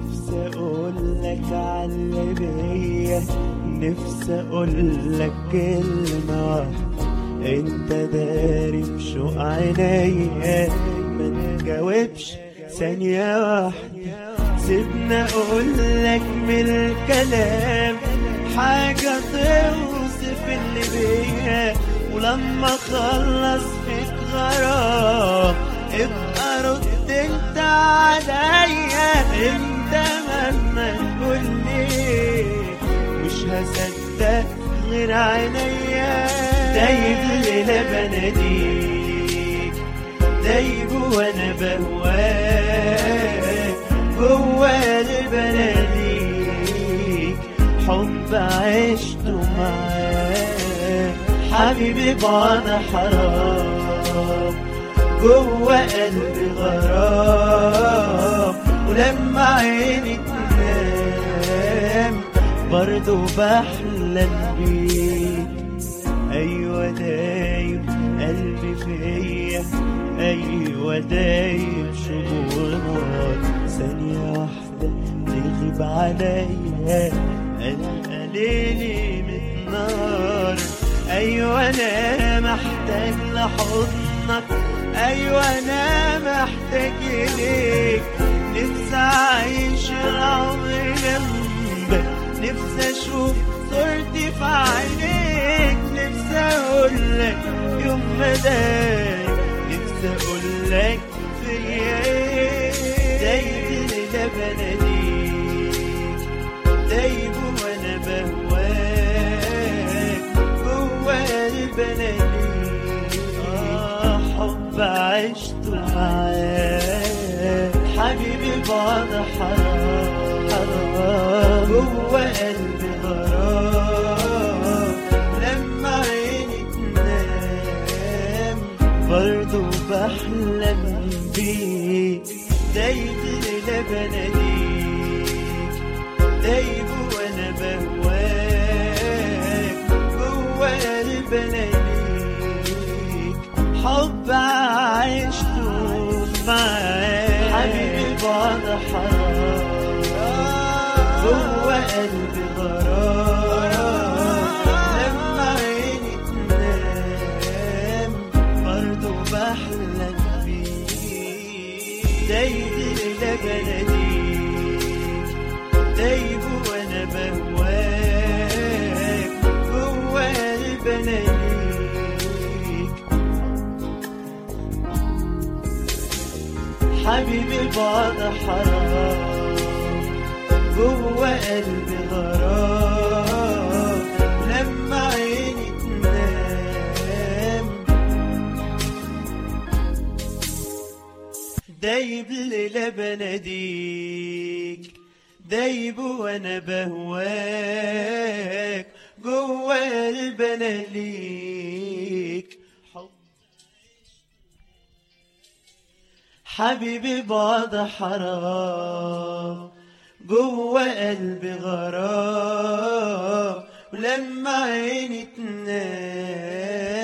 نفسي اقولك على بيا نفسي اقولك كلمة واحدة انت داري بشوق عينيا ما نجاوبش ثانية واحدة سيبنا اقولك من الكلام حاجة توصف اللي بيا ولما اخلص فيك غرام ابقى رد انت عليا انت مهما تقولي مش هصدق غير عينيا دايب ليلة بناديك دايب وانا بهواك جوا البناديك حب عشته معاك حبيبي بعد حرام جوا قلبي غرام ولما عيني تنام برضو بحلم بيك ايوه دايب قلبي فيا ايوه دايب شهور نار ثانية واحدة تغيب عليا القى ليلي من نار ايوه انا محتاج لحضنك ايوه انا محتاج اليك نفسي اعيش العمر جنبك نفسي اشوف صورتي في عينيك نفسي اقولك يوم ما دايم نفسي اقولك فيا ايه دايب ليلة بناديك دايب وانا بهواك جوا البناديك آه حب عشته معاك حبيبي بعد حرام حرام جوا قلبي غرام لما عيني تنام برضو بحلم بيك دايب ليلة بناديك دايب وانا بهواك جوا البناديك حب عشته معاك حبيبي بعد حرام جوا قلبي غرام لما عيني تنام برضو بحلم بيك دايب ليلة بناديك دايب وانا بهواك جوا البناديك حبيبي بعد حرام جوا قلبي غرام لما عيني تنام دايب ليلة بناديك دايب وانا بهواك جوا البناليك حب حبيبي بعد حرام جوا قلبي غرام ولما عيني تنام